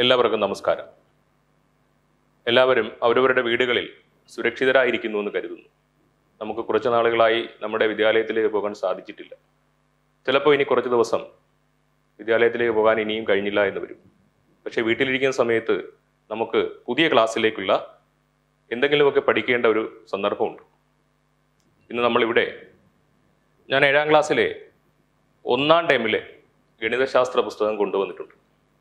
എല്ലാവർക്കും നമസ്കാരം എല്ലാവരും അവരവരുടെ വീടുകളിൽ സുരക്ഷിതരായിരിക്കുന്നു എന്ന് കരുതുന്നു നമുക്ക് കുറച്ച് നാളുകളായി നമ്മുടെ വിദ്യാലയത്തിലേക്ക് പോകാൻ സാധിച്ചിട്ടില്ല ചിലപ്പോൾ ഇനി കുറച്ച് ദിവസം വിദ്യാലയത്തിലേക്ക് പോകാൻ ഇനിയും കഴിഞ്ഞില്ല എന്ന് വരും പക്ഷേ വീട്ടിലിരിക്കുന്ന സമയത്ത് നമുക്ക് പുതിയ ക്ലാസ്സിലേക്കുള്ള എന്തെങ്കിലുമൊക്കെ പഠിക്കേണ്ട ഒരു സന്ദർഭമുണ്ട് ഇന്ന് നമ്മളിവിടെ ഞാൻ ഏഴാം ക്ലാസ്സിലെ ഒന്നാം ടൈമിലെ ഗണിതശാസ്ത്ര പുസ്തകം കൊണ്ടുവന്നിട്ടുണ്ട്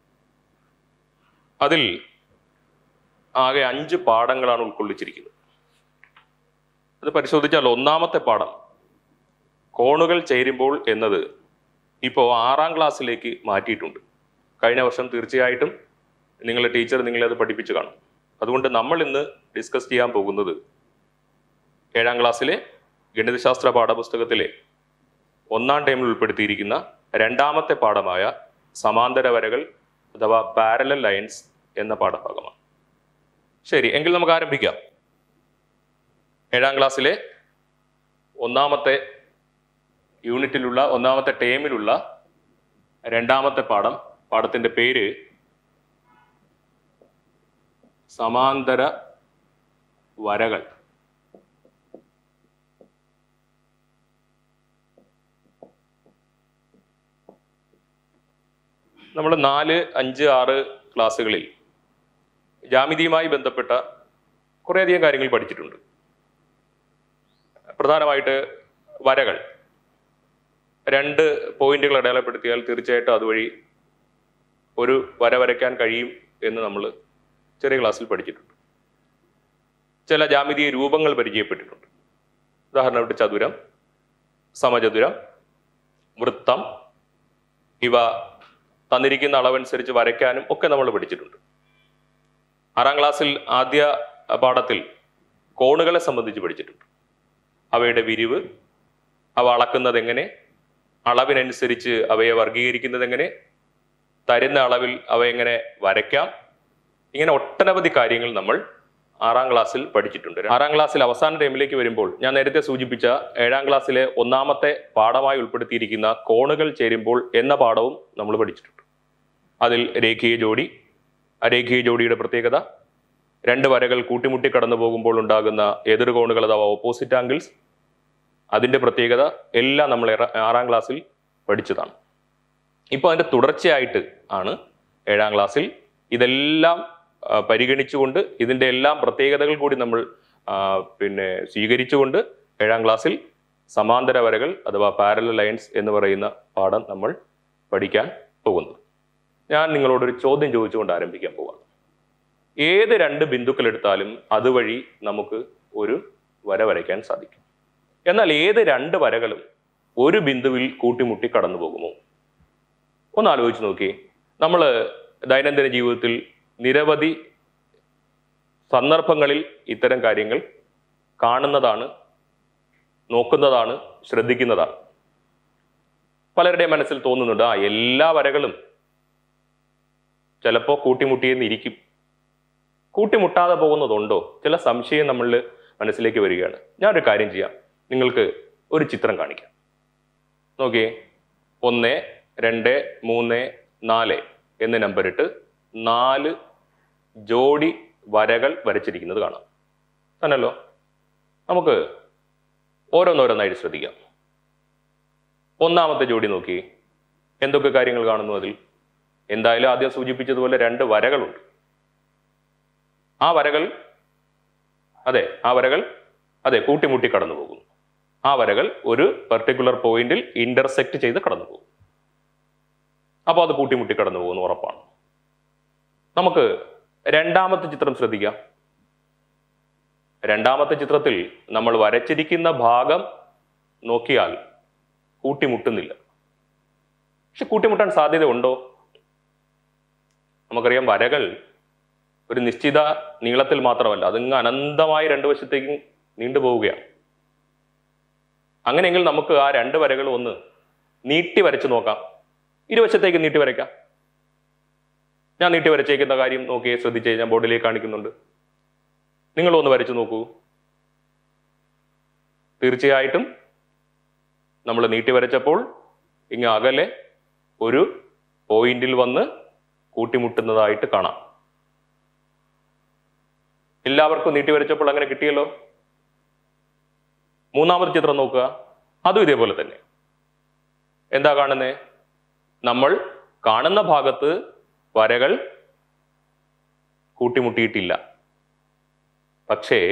അതിൽ ആകെ അഞ്ച് പാഠങ്ങളാണ് ഉൾക്കൊള്ളിച്ചിരിക്കുന്നത് അത് പരിശോധിച്ചാൽ ഒന്നാമത്തെ പാഠം കോണുകൾ ചേരുമ്പോൾ എന്നത് ഇപ്പോൾ ആറാം ക്ലാസ്സിലേക്ക് മാറ്റിയിട്ടുണ്ട് കഴിഞ്ഞ വർഷം തീർച്ചയായിട്ടും നിങ്ങളുടെ ടീച്ചർ നിങ്ങളെ അത് പഠിപ്പിച്ചു കാണും അതുകൊണ്ട് നമ്മൾ ഇന്ന് ഡിസ്കസ് ചെയ്യാൻ പോകുന്നത് ഏഴാം ക്ലാസ്സിലെ ഗണിതശാസ്ത്ര പാഠപുസ്തകത്തിലെ ഒന്നാം ടൈമിൽ ഉൾപ്പെടുത്തിയിരിക്കുന്ന രണ്ടാമത്തെ പാഠമായ സമാന്തര വരകൾ അഥവാ പാരലൽ ലൈൻസ് എന്ന പാഠഭാഗമാണ് ശരി എങ്കിൽ നമുക്ക് ആരംഭിക്കാം ഏഴാം ക്ലാസ്സിലെ ഒന്നാമത്തെ യൂണിറ്റിലുള്ള ഒന്നാമത്തെ ടേമിലുള്ള രണ്ടാമത്തെ പാഠം പാഠത്തിന്റെ പേര് സമാന്തര വരകൾ നമ്മൾ നാല് അഞ്ച് ആറ് ക്ലാസ്സുകളിൽ ജാമിതിയുമായി ബന്ധപ്പെട്ട കുറേയധികം കാര്യങ്ങൾ പഠിച്ചിട്ടുണ്ട് പ്രധാനമായിട്ട് വരകൾ രണ്ട് പോയിന്റുകൾ അടയാളപ്പെടുത്തിയാൽ തീർച്ചയായിട്ടും അതുവഴി ഒരു വര വരയ്ക്കാൻ കഴിയും എന്ന് നമ്മൾ ചെറിയ ക്ലാസ്സിൽ പഠിച്ചിട്ടുണ്ട് ചില ജാമിതീയ രൂപങ്ങൾ പരിചയപ്പെട്ടിട്ടുണ്ട് ഉദാഹരണമായിട്ട് ചതുരം സമചതുരം വൃത്തം ഇവ തന്നിരിക്കുന്ന അളവനുസരിച്ച് വരയ്ക്കാനും ഒക്കെ നമ്മൾ പഠിച്ചിട്ടുണ്ട് ആറാം ക്ലാസ്സിൽ ആദ്യ പാഠത്തിൽ കോണുകളെ സംബന്ധിച്ച് പഠിച്ചിട്ടുണ്ട് അവയുടെ വിരിവ് അവ അളക്കുന്നത് എങ്ങനെ അളവിനനുസരിച്ച് അവയെ വർഗീകരിക്കുന്നത് എങ്ങനെ തരുന്ന അളവിൽ അവ എങ്ങനെ വരയ്ക്കാം ഇങ്ങനെ ഒട്ടനവധി കാര്യങ്ങൾ നമ്മൾ ആറാം ക്ലാസ്സിൽ പഠിച്ചിട്ടുണ്ട് ആറാം ക്ലാസ്സിൽ അവസാന ടൈമിലേക്ക് വരുമ്പോൾ ഞാൻ നേരത്തെ സൂചിപ്പിച്ച ഏഴാം ക്ലാസ്സിലെ ഒന്നാമത്തെ പാഠമായി ഉൾപ്പെടുത്തിയിരിക്കുന്ന കോണുകൾ ചേരുമ്പോൾ എന്ന പാഠവും നമ്മൾ പഠിച്ചിട്ടുണ്ട് അതിൽ രേഖീയ ജോഡി അരേഖീയ ജോഡിയുടെ പ്രത്യേകത രണ്ട് വരകൾ കൂട്ടിമുട്ടി കടന്നു പോകുമ്പോൾ ഉണ്ടാകുന്ന എതിർകോണുകൾ അഥവാ ഓപ്പോസിറ്റ് ആംഗിൾസ് അതിൻ്റെ പ്രത്യേകത എല്ലാം നമ്മൾ ഏറ- ആറാം ക്ലാസ്സിൽ പഠിച്ചതാണ് ഇപ്പോൾ അതിൻ്റെ തുടർച്ചയായിട്ട് ആണ് ഏഴാം ക്ലാസ്സിൽ ഇതെല്ലാം ആ, പരിഗണിച്ചുകൊണ്ട് ഇതിൻ്റെ എല്ലാം പ്രത്യേകതകൾ കൂടി നമ്മൾ ആ, പിന്നെ സ്വീകരിച്ചുകൊണ്ട് ഏഴാം ക്ലാസ്സിൽ സമാന്തര വരകൾ അഥവാ പാരലൽ ലൈൻസ് എന്ന് പറയുന്ന പാഠം നമ്മൾ പഠിക്കാൻ പോകുന്നത് ഞാൻ നിങ്ങളോടൊരു ചോദ്യം ചോദിച്ചുകൊണ്ട് ആരംഭിക്കാൻ പോവാണ് ഏത് രണ്ട് ബിന്ദുക്കൾ എടുത്താലും അതുവഴി നമുക്ക് ഒരു വര വരയ്ക്കാൻ സാധിക്കും എന്നാൽ ഏത് രണ്ട് വരകളും ഒരു ബിന്ദുവിൽ കൂട്ടിമുട്ടി കടന്നു പോകുമോ ഒന്ന് ആലോചിച്ച് നോക്കിയേ നമ്മൾ ദൈനംദിന ജീവിതത്തിൽ നിരവധി സന്ദർഭങ്ങളിൽ ഇത്തരം കാര്യങ്ങൾ കാണുന്നതാണ് നോക്കുന്നതാണ് ശ്രദ്ധിക്കുന്നതാണ് പലരുടെയും മനസ്സിൽ തോന്നുന്നുണ്ട് ആ എല്ലാ വരകളും ചിലപ്പോൾ കൂട്ടിമുട്ടിയെന്ന് ഇരിക്കും കൂട്ടിമുട്ടാതെ പോകുന്നതുണ്ടോ ചില സംശയം നമ്മളിൽ മനസ്സിലേക്ക് വരികയാണ് ഞാനൊരു കാര്യം ചെയ്യാം നിങ്ങൾക്ക് ഒരു ചിത്രം കാണിക്കാം നോക്കിയേ ഒന്ന് രണ്ട് മൂന്ന് നാല് എന്ന് നമ്പറിട്ട് നാല് ജോഡി വരകൾ വരച്ചിരിക്കുന്നത് കാണാം തന്നല്ലോ നമുക്ക് ഓരോന്നോരോന്നായിട്ട് ശ്രദ്ധിക്കാം ഒന്നാമത്തെ ജോഡി നോക്കി എന്തൊക്കെ കാര്യങ്ങൾ കാണുന്നു അതിൽ എന്തായാലും ആദ്യം സൂചിപ്പിച്ചതുപോലെ രണ്ട് വരകളുണ്ട് ആ വരകൾ അതെ ആ വരകൾ അതെ കൂട്ടിമുട്ടി കടന്നു പോകുന്നു ആ വരകൾ ഒരു പെർട്ടിക്കുലർ പോയിന്റിൽ ഇന്റർസെക്ട് ചെയ്ത് കടന്നു പോകും അപ്പോൾ അത് കൂട്ടിമുട്ടി കടന്നു പോകുന്നു ഉറപ്പാണ് നമുക്ക് രണ്ടാമത്തെ ചിത്രം ശ്രദ്ധിക്കാം രണ്ടാമത്തെ ചിത്രത്തിൽ നമ്മൾ വരച്ചിരിക്കുന്ന ഭാഗം നോക്കിയാൽ കൂട്ടിമുട്ടുന്നില്ല പക്ഷെ കൂട്ടിമുട്ടാൻ സാധ്യത ഉണ്ടോ നമുക്കറിയാം വരകൾ ഒരു നിശ്ചിത നീളത്തിൽ മാത്രമല്ല അതിങ്ങ് അനന്തമായി രണ്ട് വശത്തേക്കും നീണ്ടുപോവുകയാണ് അങ്ങനെയെങ്കിൽ നമുക്ക് ആ രണ്ട് വരകൾ ഒന്ന് നീട്ടി വരച്ചു നോക്കാം ഇരുവശത്തേക്ക് നീട്ടി വരയ്ക്കാം ഞാൻ നീട്ടി വരച്ചേക്കുന്ന കാര്യം നോക്കിയേ ശ്രദ്ധിച്ചേ ഞാൻ ബോർഡിലേക്ക് കാണിക്കുന്നുണ്ട് നിങ്ങളൊന്ന് വരച്ചു നോക്കൂ തീർച്ചയായിട്ടും നമ്മൾ നീട്ടി വരച്ചപ്പോൾ ഇങ്ങ് അകലെ ഒരു പോയിന്റിൽ വന്ന് കൂട്ടിമുട്ടുന്നതായിട്ട് കാണാം എല്ലാവർക്കും നീട്ടി വരച്ചപ്പോൾ അങ്ങനെ കിട്ടിയല്ലോ മൂന്നാമത്തെ ചിത്രം നോക്കുക അതും ഇതേപോലെ തന്നെ എന്താ കാണുന്നേ നമ്മൾ കാണുന്ന ഭാഗത്ത് വരകൾ കൂട്ടിമുട്ടിയിട്ടില്ല പക്ഷേ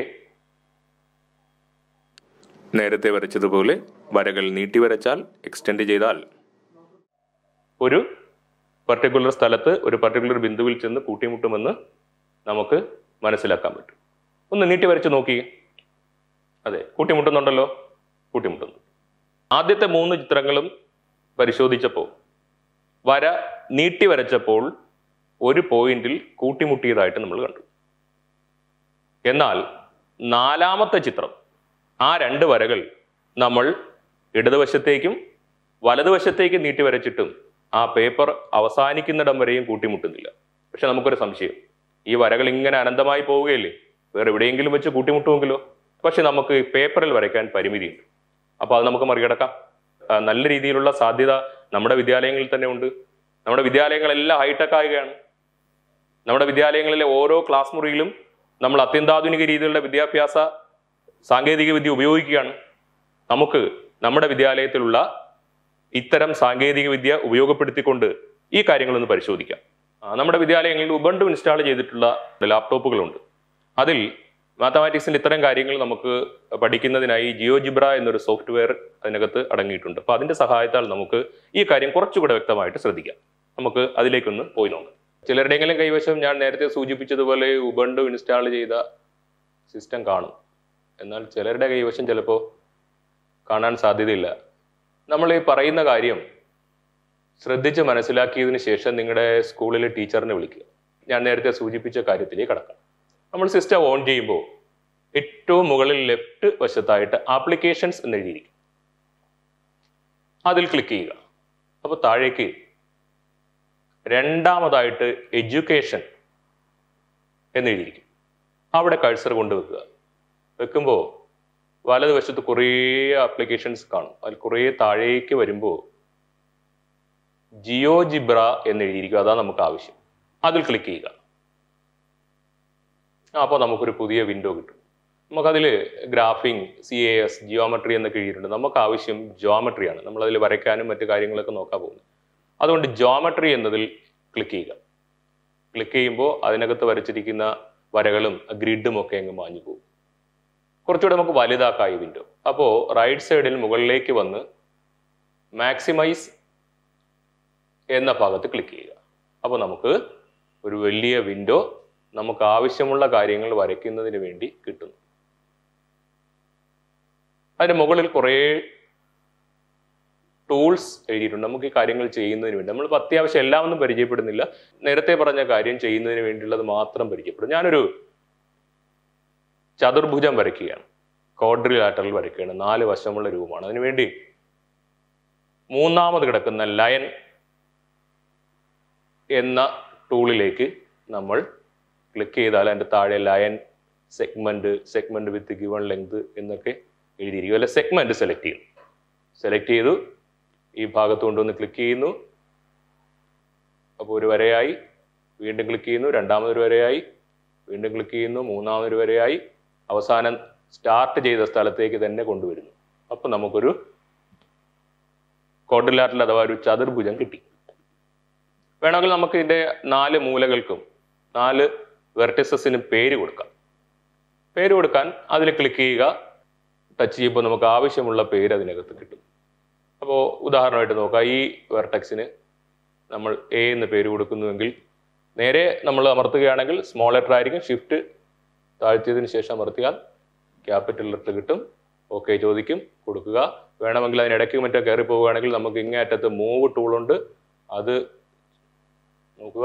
നേരത്തെ വരച്ചതുപോലെ വരകൾ നീട്ടി വരച്ചാൽ എക്സ്റ്റെൻഡ് ചെയ്താൽ ഒരു പർട്ടിക്കുലർ സ്ഥലത്ത് ഒരു പർട്ടിക്കുലർ ബിന്ദുവിൽ ചെന്ന് കൂട്ടിമുട്ടുമെന്ന് നമുക്ക് മനസ്സിലാക്കാൻ പറ്റും ഒന്ന് നീട്ടി വരച്ച് നോക്കി അതെ കൂട്ടിമുട്ടുന്നുണ്ടല്ലോ കൂട്ടിമുട്ടുന്നു ആദ്യത്തെ മൂന്ന് ചിത്രങ്ങളും പരിശോധിച്ചപ്പോൾ വര നീട്ടി വരച്ചപ്പോൾ ഒരു പോയിന്റിൽ കൂട്ടിമുട്ടിയതായിട്ട് നമ്മൾ കണ്ടു എന്നാൽ നാലാമത്തെ ചിത്രം ആ രണ്ട് വരകൾ നമ്മൾ ഇടതുവശത്തേക്കും വലതുവശത്തേക്കും നീട്ടി വരച്ചിട്ടും ആ പേപ്പർ അവസാനിക്കുന്നിടം വരെയും കൂട്ടിമുട്ടുന്നില്ല പക്ഷെ നമുക്കൊരു സംശയം ഈ വരകൾ ഇങ്ങനെ അനന്തമായി പോവുകയല്ലേ വേറെ എവിടെയെങ്കിലും വെച്ച് കൂട്ടിമുട്ടുമെങ്കിലോ പക്ഷെ നമുക്ക് ഈ പേപ്പറിൽ വരയ്ക്കാൻ പരിമിതിയുണ്ട് അപ്പോൾ അത് നമുക്ക് മറികടക്കാം ആ, നല്ല രീതിയിലുള്ള സാധ്യത നമ്മുടെ വിദ്യാലയങ്ങളിൽ തന്നെ ഉണ്ട് നമ്മുടെ വിദ്യാലയങ്ങളെല്ലാം ഹൈടെക് ആകുകയാണ് നമ്മുടെ വിദ്യാലയങ്ങളിലെ ഓരോ ക്ലാസ് മുറിയിലും നമ്മൾ അത്യന്താധുനിക രീതിയിലുള്ള വിദ്യാഭ്യാസ സാങ്കേതിക വിദ്യ ഉപയോഗിക്കുകയാണ് നമുക്ക് നമ്മുടെ വിദ്യാലയത്തിലുള്ള ഇത്തരം സാങ്കേതിക വിദ്യ ഉപയോഗപ്പെടുത്തിക്കൊണ്ട് ഈ കാര്യങ്ങളൊന്ന് പരിശോധിക്കാം ആ, നമ്മുടെ വിദ്യാലയങ്ങളിൽ ഉബണ്ടു ഇൻസ്റ്റാൾ ചെയ്തിട്ടുള്ള ലാപ്ടോപ്പുകളുണ്ട് അതിൽ മാത്തമാറ്റിക്സിന്റെ ഇത്തരം കാര്യങ്ങൾ നമുക്ക് പഠിക്കുന്നതിനായി ജിയോജിബ്ര എന്നൊരു സോഫ്റ്റ്വെയർ അതിനകത്ത് അടങ്ങിയിട്ടുണ്ട് അപ്പോൾ അതിന്റെ സഹായത്താൽ നമുക്ക് ഈ കാര്യം കുറച്ചുകൂടെ വ്യക്തമായിട്ട് ശ്രദ്ധിക്കാം നമുക്ക് അതിലേക്കൊന്ന് പോയി നോക്കാം ചിലരുടെയെങ്കിലും കൈവശം ഞാൻ നേരത്തെ സൂചിപ്പിച്ചതുപോലെ ഉബണ്ടു ഇൻസ്റ്റാൾ ചെയ്ത സിസ്റ്റം കാണും എന്നാൽ ചിലരുടെ കൈവശം ചിലപ്പോൾ കാണാൻ സാധ്യതയില്ല നമ്മൾ ഈ പറയുന്ന കാര്യം ശ്രദ്ധിച്ച് മനസ്സിലാക്കിയതിന് ശേഷം നിങ്ങളുടെ സ്കൂളിലെ ടീച്ചറിനെ വിളിക്കുക ഞാൻ നേരത്തെ സൂചിപ്പിച്ച കാര്യത്തിലേക്ക് കടക്കാം നമ്മൾ സിസ്റ്റം ഓൺ ചെയ്യുമ്പോൾ ഏറ്റവും മുകളിൽ ലെഫ്റ്റ് വശത്തായിട്ട് ആപ്ലിക്കേഷൻസ് എന്ന് എഴുതിയിരിക്കും അതിൽ ക്ലിക്ക് ചെയ്യുക അപ്പോൾ താഴേക്ക് രണ്ടാമതായിട്ട് എഡ്യൂക്കേഷൻ എന്ന് എഴുതിയിരിക്കും അവിടെ കഴ്സർ കൊണ്ടുവെക്കുക വെക്കുമ്പോൾ വലതുവശത്ത് കുറേ ആപ്ലിക്കേഷൻസ് കാണും അതിൽ കുറേ താഴേക്ക് വരുമ്പോൾ ജിയോ ജിബ്ര എന്ന് എഴുതിയിരിക്കും അതാണ് നമുക്ക് ആവശ്യം അതിൽ ക്ലിക്ക് ചെയ്യുക അപ്പോൾ നമുക്കൊരു പുതിയ വിൻഡോ കിട്ടും നമുക്കതിൽ graphing C A S geometry എന്നൊക്കെ എഴുതിയിട്ടുണ്ട് നമുക്ക് ആവശ്യം ജോമെട്രിയാണ് നമ്മളതിൽ വരയ്ക്കാനും മറ്റു കാര്യങ്ങളൊക്കെ നോക്കാൻ പോകുന്നത് അതുകൊണ്ട് ജോമെട്രി എന്നതിൽ ക്ലിക്ക് ചെയ്യുക ക്ലിക്ക് ചെയ്യുമ്പോൾ അതിനകത്ത് വരച്ചിരിക്കുന്ന വരകളും ഗ്രിഡും ഒക്കെ അങ്ങ് മാഞ്ഞു പോകും കുറച്ചുകൂടെ നമുക്ക് വലുതാക്കാം ഈ വിൻഡോ അപ്പോൾ റൈറ്റ് സൈഡിൽ മുകളിലേക്ക് വന്ന് മാക്സിമൈസ് എന്ന ഭാഗത്ത് ക്ലിക്ക് ചെയ്യുക അപ്പോൾ നമുക്ക് ഒരു വലിയ വിൻഡോ നമുക്ക് ആവശ്യമുള്ള കാര്യങ്ങൾ വരയ്ക്കുന്നതിന് വേണ്ടി കിട്ടുന്നു അതിന് മുകളിൽ കുറേ ടൂൾസ് എഴുതിയിട്ടുണ്ട് നമുക്ക് ഈ കാര്യങ്ങൾ ചെയ്യുന്നതിന് വേണ്ടി നമ്മളിപ്പോൾ അത്യാവശ്യം എല്ലാം ഒന്നും പരിചയപ്പെടുന്നില്ല നേരത്തെ പറഞ്ഞ കാര്യം ചെയ്യുന്നതിന് വേണ്ടിയുള്ളത് മാത്രം പരിചയപ്പെടും ഞാനൊരു ചതുർഭുജം വരയ്ക്കുകയാണ് ക്വാഡ്രിലാറ്ററൽ വരയ്ക്കുകയാണ് നാല് വശമുള്ള രൂപമാണ് അതിനുവേണ്ടി മൂന്നാമത് കിടക്കുന്ന ലയൻ എന്ന ടൂളിലേക്ക് നമ്മൾ ക്ലിക്ക് ചെയ്താൽ അതിൻ്റെ താഴെ line segment segment with given length എന്നൊക്കെ എഴുതിയിരിക്കും അല്ലെ സെഗ്മെന്റ് സെലക്ട് ചെയ്യും സെലക്ട് ചെയ്തു ഈ ഭാഗത്ത് കൊണ്ടുവന്ന് ക്ലിക്ക് ചെയ്യുന്നു അപ്പോൾ ഒരു വരയായി വീണ്ടും ക്ലിക്ക് ചെയ്യുന്നു രണ്ടാമതൊരു വരയായി വീണ്ടും ക്ലിക്ക് ചെയ്യുന്നു മൂന്നാമതൊരു വരയായി അവസാനം സ്റ്റാർട്ട് ചെയ്ത സ്ഥലത്തേക്ക് തന്നെ കൊണ്ടുവരുന്നു അപ്പം നമുക്കൊരു ക്വാഡ്രിലാറ്ററൽ അഥവാ ഒരു ചതുർഭുജം കിട്ടി വേണമെങ്കിൽ നമുക്ക് ഇതിൻ്റെ നാല് മൂലകൾക്കും നാല് വെർട്ടിസസിന് പേര് കൊടുക്കാം പേര് കൊടുക്കാൻ അതിൽ ക്ലിക്ക് ചെയ്യുക ടച്ച് ചെയ്യുമ്പോൾ നമുക്ക് ആവശ്യമുള്ള പേര് അതിനകത്ത് കിട്ടും അപ്പോൾ ഉദാഹരണമായിട്ട് നോക്കാം ഈ വെർട്ടക്സിന് നമ്മൾ എ എന്ന് പേര് കൊടുക്കുന്നുവെങ്കിൽ നേരെ നമ്മൾ അമർത്തുകയാണെങ്കിൽ സ്മോൾ ലെറ്റർ ആയിരിക്കും ഷിഫ്റ്റ് താഴ്ത്തിയതിന് ശേഷം അമർത്തിയാൽ ക്യാപിറ്റൽ ലെറ്റർ കിട്ടും ഓക്കെ ചോദിക്കും കൊടുക്കുക വേണമെങ്കിൽ അതിനിടയ്ക്ക് മറ്റോ കയറി പോവുകയാണെങ്കിൽ നമുക്ക് ഇങ്ങേ അറ്റത്ത് മൂവ് ടൂളുണ്ട് അത് നോക്കുക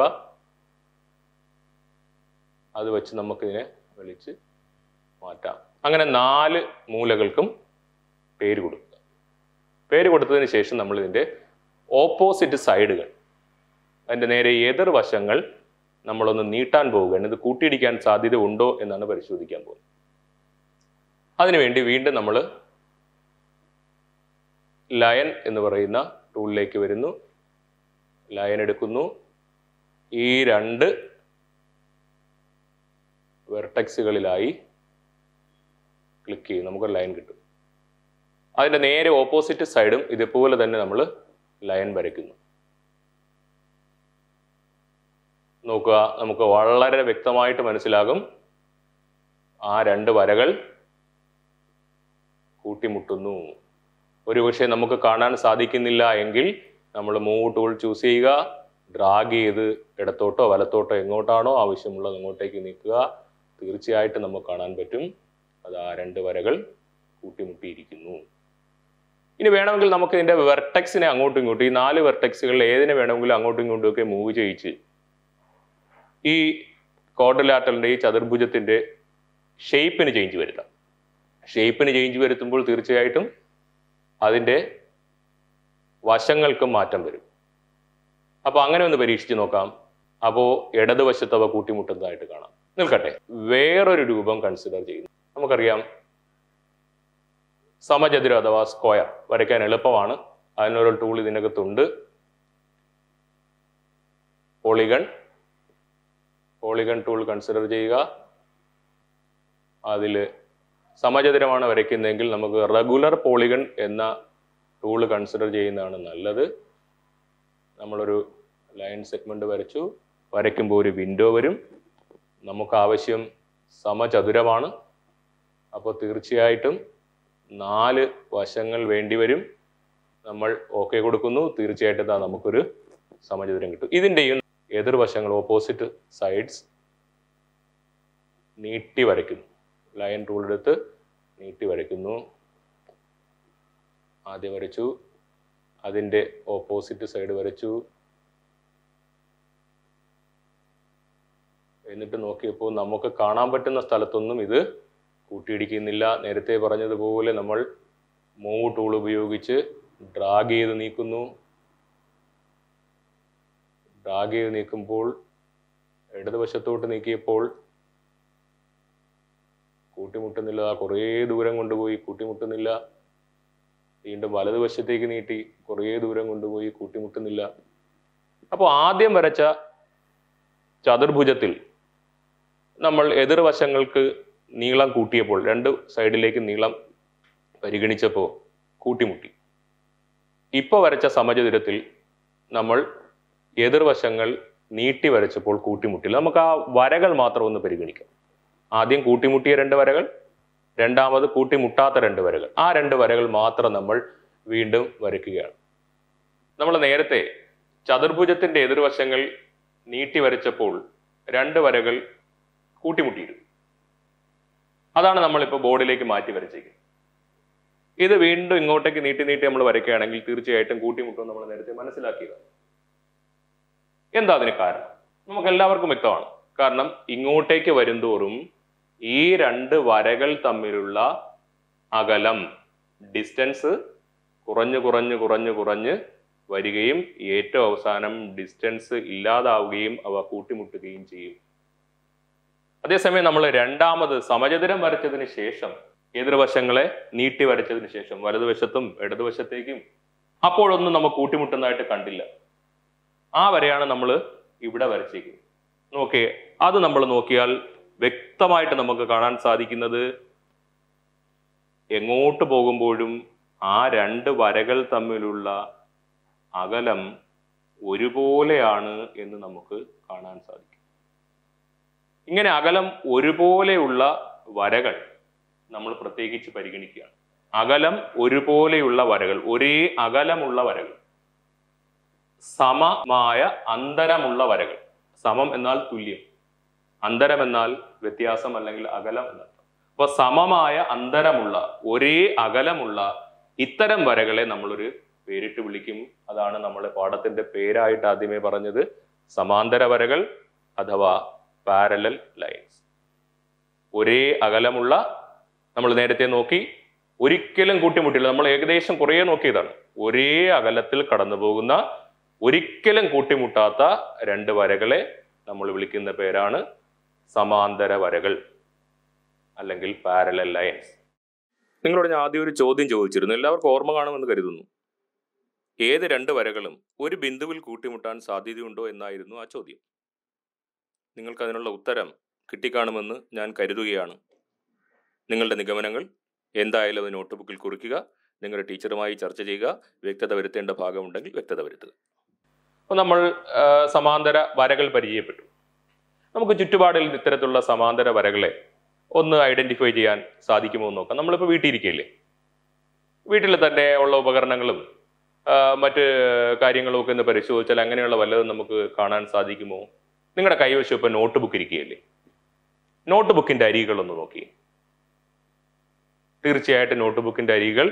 അത് വെച്ച് നമുക്കിതിനെ വിളിച്ച് മാറ്റാം അങ്ങനെ നാല് മൂലകൾക്കും പേര് കൊടുക്കുക പേര് കൊടുത്തതിന് ശേഷം നമ്മൾ ഇതിൻ്റെ ഓപ്പോസിറ്റ് സൈഡുകൾ അതിൻ്റെ നേരെ എതിർ വശങ്ങൾ നമ്മളൊന്ന് നീട്ടാൻ പോവുകയാണ് ഇത് കൂട്ടിയിടിക്കാൻ സാധ്യത ഉണ്ടോ എന്നാണ് പരിശോധിക്കാൻ പോകുന്നത് അതിനുവേണ്ടി വീണ്ടും നമ്മൾ ലയൻ എന്ന് പറയുന്ന ടൂളിലേക്ക് വരുന്നു ലയൻ എടുക്കുന്നു ഈ രണ്ട് വെർട്ടക്സുകളിലായി ക്ലിക്ക് ചെയ്യും നമുക്കൊരു ലൈൻ കിട്ടും അതിൻ്റെ നേരെ ഓപ്പോസിറ്റ് സൈഡും ഇതുപോലെ തന്നെ നമ്മൾ ലൈൻ വരയ്ക്കുന്നു നോക്കുക നമുക്ക് വളരെ വ്യക്തമായിട്ട് മനസ്സിലാകും ആ രണ്ട് വരകൾ കൂട്ടിമുട്ടുന്നു ഒരുപക്ഷെ നമുക്ക് കാണാൻ സാധിക്കുന്നില്ല എങ്കിൽ നമ്മൾ മൂവ് ടൂൾ ചൂസ് ചെയ്യുക ഡ്രാഗ് ചെയ്ത് ഇടത്തോട്ടോ വലത്തോട്ടോ എങ്ങോട്ടാണോ ആവശ്യമുള്ളത് അങ്ങോട്ടേക്ക് നീക്കുക തീർച്ചയായിട്ടും നമുക്ക് കാണാൻ പറ്റും അത് ആ രണ്ട് വരകൾ കൂട്ടിമുട്ടിയിരിക്കുന്നു ഇനി വേണമെങ്കിൽ നമുക്ക് ഇതിന്റെ വെർട്ടക്സിനെ അങ്ങോട്ടും ഇങ്ങോട്ടും ഈ നാല് വെർട്ടക്സുകളിൽ ഏതിനെ വേണമെങ്കിലും അങ്ങോട്ടും ഇങ്ങോട്ടും ഒക്കെ മൂവ് ചെയ്യിച്ച് ഈ കോഡലാറ്റലിന്റെ ഈ ചതുർഭുജത്തിന്റെ ഷേപ്പിന് ചേഞ്ച് വരുത്താം ഷേപ്പിന് ചേഞ്ച് വരുത്തുമ്പോൾ തീർച്ചയായിട്ടും അതിൻ്റെ വശങ്ങൾക്കും മാറ്റം വരും അപ്പോൾ അങ്ങനെ ഒന്ന് പരീക്ഷിച്ച് നോക്കാം അപ്പോൾ ഇടതുവശത്ത് അവ കൂട്ടിമുട്ടുന്നതായിട്ട് കാണാം നിൽക്കട്ടെ വേറൊരു രൂപം കൺസിഡർ ചെയ്യുന്നു നമുക്കറിയാം സമചതുരം അഥവാ സ്ക്വയർ വരയ്ക്കാൻ എളുപ്പമാണ് അതിനൊരു ടൂൾ ഇതിനകത്തുണ്ട് പോളിഗൺ പോളിഗൺ ടൂൾ കൺസിഡർ ചെയ്യുക അതിൽ സമചതുരമാണ് വരയ്ക്കുന്നതെങ്കിൽ നമുക്ക് റെഗുലർ പോളിഗൺ എന്ന ടൂൾ കൺസിഡർ ചെയ്യുന്നതാണ് നല്ലത് നമ്മളൊരു ലൈൻ സെഗ്മെന്റ് വരച്ചു വരയ്ക്കുമ്പോൾ ഒരു വിൻഡോ വരും നമുക്ക് ആവശ്യം സമചതുരമാണ് അപ്പോൾ തീർച്ചയായിട്ടും നാല് വശങ്ങൾ വേണ്ടിവരും നമ്മൾ ഓക്കെ കൊടുക്കുന്നു തീർച്ചയായിട്ടും ദാ നമുക്കൊരു സമചതുരം കിട്ടും ഇതിൻ്റെയും എതിർവശങ്ങൾ ഓപ്പോസിറ്റ് സൈഡ്സ് നീട്ടി വരയ്ക്കുന്നു ലൈൻ ടൂൾ എടുത്ത് നീട്ടി വരയ്ക്കുന്നു ആദ്യം വരച്ചു അതിൻ്റെ ഓപ്പോസിറ്റ് സൈഡ് വരച്ചു എന്നിട്ട് നോക്കിയപ്പോൾ നമുക്ക് കാണാൻ പറ്റുന്ന സ്ഥലത്തൊന്നും ഇത് കൂട്ടിയിടിക്കുന്നില്ല നേരത്തെ പറഞ്ഞതുപോലെ നമ്മൾ മൂവ് ടൂൾ ഉപയോഗിച്ച് ഡ്രാഗ് ചെയ്ത് നീക്കുന്നു ഡ്രാഗ് ചെയ്ത് നീക്കുമ്പോൾ ഇടതുവശത്തോട്ട് നീക്കിയപ്പോൾ കൂട്ടിമുട്ടുന്നില്ല ആ കുറേ ദൂരം കൊണ്ടുപോയി കൂട്ടിമുട്ടുന്നില്ല വീണ്ടും വലതുവശത്തേക്ക് നീട്ടി കുറേ ദൂരം കൊണ്ടുപോയി കൂട്ടിമുട്ടുന്നില്ല അപ്പോൾ ആദ്യം വരച്ച ചതുർഭുജത്തിൽ നമ്മൾ എതിർവശങ്ങൾക്ക് നീളം കൂട്ടിയപ്പോൾ രണ്ട് സൈഡിലേക്ക് നീളം പരിഗണിച്ചപ്പോൾ കൂട്ടിമുട്ടി ഇപ്പോൾ വരച്ച സമചതുരത്തിൽ നമ്മൾ എതിർവശങ്ങൾ നീട്ടി വരച്ചപ്പോൾ കൂട്ടിമുട്ടില്ല നമുക്ക് ആ വരകൾ മാത്രം ഒന്ന് പരിഗണിക്കാം ആദ്യം കൂട്ടിമുട്ടിയ രണ്ട് വരകൾ രണ്ടാമത് കൂട്ടിമുട്ടാത്ത രണ്ട് വരകൾ ആ രണ്ട് വരകൾ മാത്രം നമ്മൾ വീണ്ടും വരയ്ക്കുകയാണ് നമ്മൾ നേരത്തെ ചതുർഭുജത്തിന്റെ എതിർവശങ്ങൾ നീട്ടി വരച്ചപ്പോൾ രണ്ട് വരകൾ കൂട്ടിമുട്ടിയിരുന്നു അതാണ് നമ്മളിപ്പോൾ ബോർഡിലേക്ക് മാറ്റി വരച്ചേക്കുന്നത് ഇത് വീണ്ടും ഇങ്ങോട്ടേക്ക് നീട്ടി നീട്ടി നമ്മൾ വരയ്ക്കുകയാണെങ്കിൽ തീർച്ചയായിട്ടും കൂട്ടിമുട്ടും നമ്മൾ നേരത്തെ മനസ്സിലാക്കിയതാണ് എന്താ അതിന് കാരണം നമുക്ക് എല്ലാവർക്കും വ്യക്തമാണ് കാരണം ഇങ്ങോട്ടേക്ക് വരുംതോറും ഈ രണ്ട് വരകൾ തമ്മിലുള്ള അകലം ഡിസ്റ്റൻസ് കുറഞ്ഞു കുറഞ്ഞു കുറഞ്ഞു കുറഞ്ഞ് വരികയും ഏറ്റവും അവസാനം ഡിസ്റ്റൻസ് ഇല്ലാതാവുകയും അവ കൂട്ടിമുട്ടുകയും ചെയ്യും അതേസമയം നമ്മൾ രണ്ടാമത് സമചതുരം വരച്ചതിന് ശേഷം എതിർവശങ്ങളെ നീട്ടി വരച്ചതിന് ശേഷം വലതുവശത്തും ഇടതുവശത്തേക്കും അപ്പോഴൊന്നും നമ്മൾ കൂട്ടിമുട്ടുന്നതായിട്ട് കണ്ടില്ല ആ വരെയാണ് നമ്മൾ ഇവിടെ വരച്ചേക്കുന്നത് നോക്കിയേ അത് നമ്മൾ നോക്കിയാൽ വ്യക്തമായിട്ട് നമുക്ക് കാണാൻ സാധിക്കുന്നത് എങ്ങോട്ട് പോകുമ്പോഴും ആ രണ്ട് വരകൾ തമ്മിലുള്ള അകലം ഒരുപോലെയാണ് എന്ന് നമുക്ക് കാണാൻ സാധിക്കും ഇങ്ങനെ അകലം ഒരുപോലെയുള്ള വരകൾ നമ്മൾ പ്രത്യേകിച്ച് പരിഗണിക്കുകയാണ് അകലം ഒരുപോലെയുള്ള വരകൾ ഒരേ അകലമുള്ള വരകൾ സമമായ അന്തരമുള്ള വരകൾ സമം എന്നാൽ തുല്യം അന്തരം എന്നാൽ വ്യത്യാസം അല്ലെങ്കിൽ അകലം എന്നർത്ഥം അപ്പൊ സമമായ അന്തരമുള്ള ഒരേ അകലമുള്ള ഇത്തരം വരകളെ നമ്മളൊരു പേരിട്ട് വിളിക്കും അതാണ് നമ്മൾ പാഠത്തിന്റെ പേരായിട്ട് ആദ്യമേ പറഞ്ഞത് സമാന്തര വരകൾ അഥവാ പാരലൽ ലൈൻസ് ഒരേ അകലമുള്ള നമ്മൾ നേരത്തെ നോക്കി ഒരിക്കലും കൂട്ടിമുട്ടില്ല നമ്മൾ ഏകദേശം കുറേ നോക്കിയതാണ് ഒരേ അകലത്തിൽ കടന്നു പോകുന്ന ഒരിക്കലും കൂട്ടിമുട്ടാത്ത രണ്ട് വരകളെ നമ്മൾ വിളിക്കുന്ന പേരാണ് സമാന്തര വരകൾ അല്ലെങ്കിൽ പാരലൽ ലൈൻസ് നിങ്ങളോട് ഞാൻ ആദ്യം ഒരു ചോദ്യം ചോദിച്ചിരുന്നു എല്ലാവർക്കും ഓർമ്മ കാണുമെന്ന് കരുതുന്നു ഏത് രണ്ട് വരകളും ഒരു ബിന്ദുവിൽ കൂട്ടിമുട്ടാൻ സാധ്യതയുണ്ടോ എന്നായിരുന്നു ആ ചോദ്യം നിങ്ങൾക്ക് അതിനുള്ള ഉത്തരം കിട്ടിക്കാണുമെന്ന് ഞാൻ കരുതുകയാണ് നിങ്ങളുടെ നിഗമനങ്ങൾ എന്തായാലും അത് നോട്ട്ബുക്കിൽ കുറിക്കുക നിങ്ങളുടെ ടീച്ചറുമായി ചർച്ച ചെയ്യുക വ്യക്തത വരുത്തേണ്ട ഭാഗമുണ്ടെങ്കിൽ വ്യക്തത വരുത്തുക അപ്പോൾ നമ്മൾ ആ, സമാന്തര വരകൾ പരിചയപ്പെട്ടു നമുക്ക് ചുറ്റുപാടിൽ ഇത്തരത്തിലുള്ള സമാന്തര വരകളെ ഒന്ന് ഐഡന്റിഫൈ ചെയ്യാൻ സാധിക്കുമോ എന്ന് നോക്കാം നമ്മളിപ്പോൾ വീട്ടിലിരിക്കുകയല്ലേ വീട്ടിൽ തന്നെ ഉള്ള ഉപകരണങ്ങളും ആ, മറ്റ് കാര്യങ്ങളും ഒക്കെ ഒന്ന് പരിശോധിച്ചാൽ അങ്ങനെയുള്ള വല്ലതും നമുക്ക് കാണാൻ സാധിക്കുമോ നിങ്ങളുടെ കൈവശം ഇപ്പം നോട്ട് ബുക്ക് ഇരിക്കുകയല്ലേ നോട്ട് ബുക്കിന്റെ അരികളൊന്ന് നോക്കി തീർച്ചയായിട്ടും നോട്ട് ബുക്കിന്റെ അരികൾ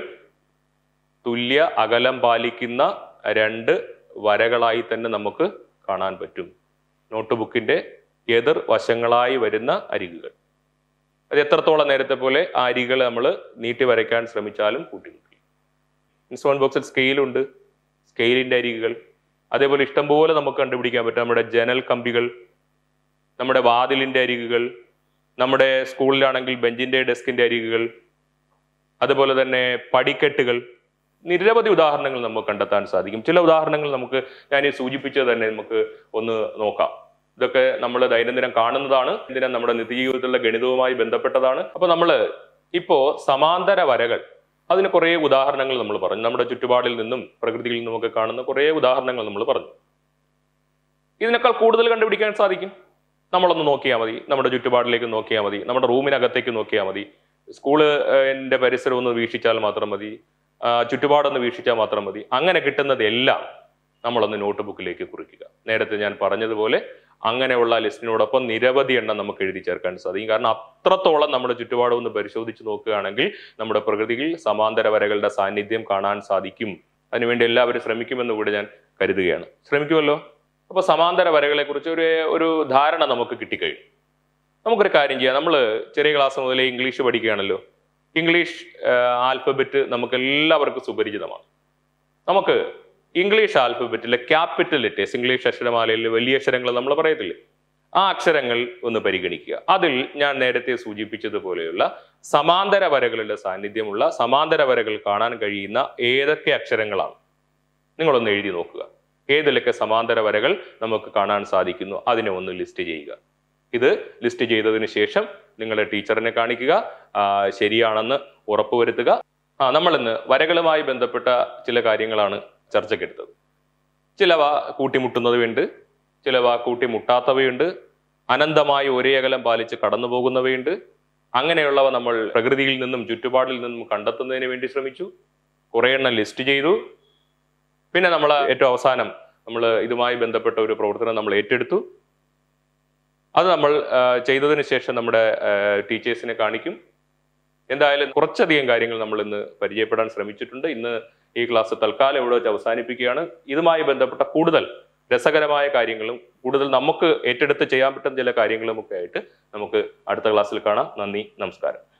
തുല്യ അകലം പാലിക്കുന്ന രണ്ട് വരകളായി തന്നെ നമുക്ക് കാണാൻ പറ്റും നോട്ട് ബുക്കിന്റെ എതിർ വശങ്ങളായി വരുന്ന അരികുകൾ അത് എത്രത്തോളം നേരത്തെ പോലെ ആ അരികൾ നമ്മൾ നീട്ടി വരയ്ക്കാൻ ശ്രമിച്ചാലും കൂട്ടിമുട്ടി ഇൻസ്ട്രുമെന്റ് ബോക്സിൽ സ്കെയിലുണ്ട് സ്കെയിലിന്റെ അരികുകൾ അതേപോലെ ഇഷ്ടംപോലെ നമുക്ക് കണ്ടുപിടിക്കാൻ പറ്റും നമ്മുടെ ജനൽ കമ്പികൾ നമ്മുടെ വാതിലിന്റെ അരികുകൾ നമ്മുടെ സ്കൂളിലാണെങ്കിൽ ബെഞ്ചിന്റെ ഡെസ്കിന്റെ അരികുകൾ അതുപോലെ തന്നെ പടിക്കെട്ടുകൾ നിരവധി ഉദാഹരണങ്ങൾ നമുക്ക് കണ്ടെത്താൻ സാധിക്കും ചില ഉദാഹരണങ്ങൾ നമുക്ക് ഞാൻ ഈ സൂചിപ്പിച്ചത് തന്നെ നമുക്ക് ഒന്ന് നോക്കാം ഇതൊക്കെ നമ്മൾ ദൈനംദിനം കാണുന്നതാണ് ഇതിനെ നമ്മുടെ നിത്യജീവിതത്തിലുള്ള ഗണിതവുമായി ബന്ധപ്പെട്ടതാണ് അപ്പൊ നമ്മൾ ഇപ്പോ സമാന്തര വരകൾ അതിന് കുറേ ഉദാഹരണങ്ങൾ നമ്മൾ പറഞ്ഞു നമ്മുടെ ചുറ്റുപാടിൽ നിന്നും പ്രകൃതിയിൽ നിന്നുമൊക്കെ കാണുന്ന കുറേ ഉദാഹരണങ്ങൾ നമ്മൾ പറഞ്ഞു ഇതിനേക്കാൾ കൂടുതൽ കണ്ടുപിടിക്കാൻ സാധിക്കും നമ്മളൊന്ന് നോക്കിയാൽ മതി നമ്മുടെ ചുറ്റുപാടിലേക്ക് നോക്കിയാൽ മതി നമ്മുടെ റൂമിനകത്തേക്ക് നോക്കിയാൽ മതി സ്കൂള് എൻ്റെ പരിസരം ഒന്ന് വീക്ഷിച്ചാൽ മാത്രം മതി ആ, ചുറ്റുപാടൊന്ന് വീക്ഷിച്ചാൽ മാത്രം മതി അങ്ങനെ കിട്ടുന്നതെല്ലാം നമ്മളൊന്ന് നോട്ട് ബുക്കിലേക്ക് കുറിക്കുക നേരത്തെ ഞാൻ പറഞ്ഞതുപോലെ അങ്ങനെയുള്ള ലിസ്റ്റിനോടൊപ്പം നിരവധി എണ്ണം നമുക്ക് എഴുതി ചേർക്കാൻ സാധിക്കും കാരണം അത്രത്തോളം നമ്മുടെ ചുറ്റുപാടും ഒന്ന് പരിശോധിച്ച് നോക്കുകയാണെങ്കിൽ നമ്മുടെ പ്രകൃതിയിൽ സമാന്തര വരകളുടെ സാന്നിധ്യം കാണാൻ സാധിക്കും അതിനുവേണ്ടി എല്ലാവരും ശ്രമിക്കുമെന്ന് കൂടി ഞാൻ കരുതുകയാണ് ശ്രമിക്കുമല്ലോ അപ്പോൾ സമാന്തര വരകളെ കുറിച്ച് ഒരു ഒരു ധാരണ നമുക്ക് കിട്ടിക്കഴിഞ്ഞു നമുക്കൊരു കാര്യം ചെയ്യാം നമ്മൾ ചെറിയ ക്ലാസ് മുതലേ ഇംഗ്ലീഷ് പഠിക്കുകയാണല്ലോ ഇംഗ്ലീഷ് ആൽഫബറ്റ് നമുക്ക് എല്ലാവർക്കും സുപരിചിതമാണ് നമുക്ക് ഇംഗ്ലീഷ് ആൽഫബറ്റിലെ ക്യാപിറ്റൽ ലെറ്റേഴ്സ് ഇംഗ്ലീഷ് അക്ഷരമാലയിൽ വലിയ അക്ഷരങ്ങൾ നമ്മൾ പറയത്തില്ലേ ആ അക്ഷരങ്ങൾ ഒന്ന് പരിഗണിക്കുക അതിൽ ഞാൻ നേരത്തെ സൂചിപ്പിച്ചതുപോലെയുള്ള സമാന്തര വരകളുടെ സാന്നിധ്യമുള്ള സമാന്തര വരകൾ കാണാൻ കഴിയുന്ന ഏതൊക്കെ അക്ഷരങ്ങളാണ് നിങ്ങളൊന്ന് എഴുതി നോക്കുക ഏതിലൊക്കെ സമാന്തര വരകൾ നമുക്ക് കാണാൻ സാധിക്കുന്നു അതിനെ ഒന്ന് ലിസ്റ്റ് ചെയ്യുക ഇത് ലിസ്റ്റ് ചെയ്തതിന് ശേഷം നിങ്ങളുടെ ടീച്ചറിനെ കാണിക്കുക ആ, ശരിയാണെന്ന് ഉറപ്പുവരുത്തുക ആ നമ്മളിന്ന് വരകളുമായി ബന്ധപ്പെട്ട ചില കാര്യങ്ങളാണ് ചർച്ചയ്ക്കെടുത്തത് ചിലവ കൂട്ടിമുട്ടുന്നവയുണ്ട് ചിലവ കൂട്ടിമുട്ടാത്തവയുണ്ട് അനന്തമായി ഒരേ അകലം പാലിച്ച് കടന്നു പോകുന്നവയുണ്ട് അങ്ങനെയുള്ളവ നമ്മൾ പ്രകൃതിയിൽ നിന്നും ചുറ്റുപാടിൽ നിന്നും കണ്ടെത്തുന്നതിന് വേണ്ടി ശ്രമിച്ചു കുറേ എണ്ണം ലിസ്റ്റ് ചെയ്തു പിന്നെ നമ്മൾ ഏറ്റവും അവസാനം നമ്മൾ ഇതുമായി ബന്ധപ്പെട്ട ഒരു പ്രവർത്തനം നമ്മൾ ഏറ്റെടുത്തു അത് നമ്മൾ ആ, ചെയ്തതിന് ശേഷം നമ്മുടെ ടീച്ചേഴ്സിനെ കാണിക്കും എന്തായാലും കുറച്ചധികം കാര്യങ്ങൾ നമ്മൾ ഇന്ന് പരിചയപ്പെടാൻ ശ്രമിച്ചിട്ടുണ്ട് ഇന്ന് ഈ ക്ലാസ് തൽക്കാലം ഇവിടെ വെച്ച് അവസാനിപ്പിക്കുകയാണ് ഇതുമായി ബന്ധപ്പെട്ട കൂടുതൽ രസകരമായ കാര്യങ്ങളും കൂടുതൽ നമുക്ക് ഏറ്റെടുത്ത് ചെയ്യാൻ പറ്റുന്ന ചില കാര്യങ്ങളും ഒക്കെ ആയിട്ട് നമുക്ക് അടുത്ത ക്ലാസ്സിൽ കാണാം നന്ദി നമസ്കാരം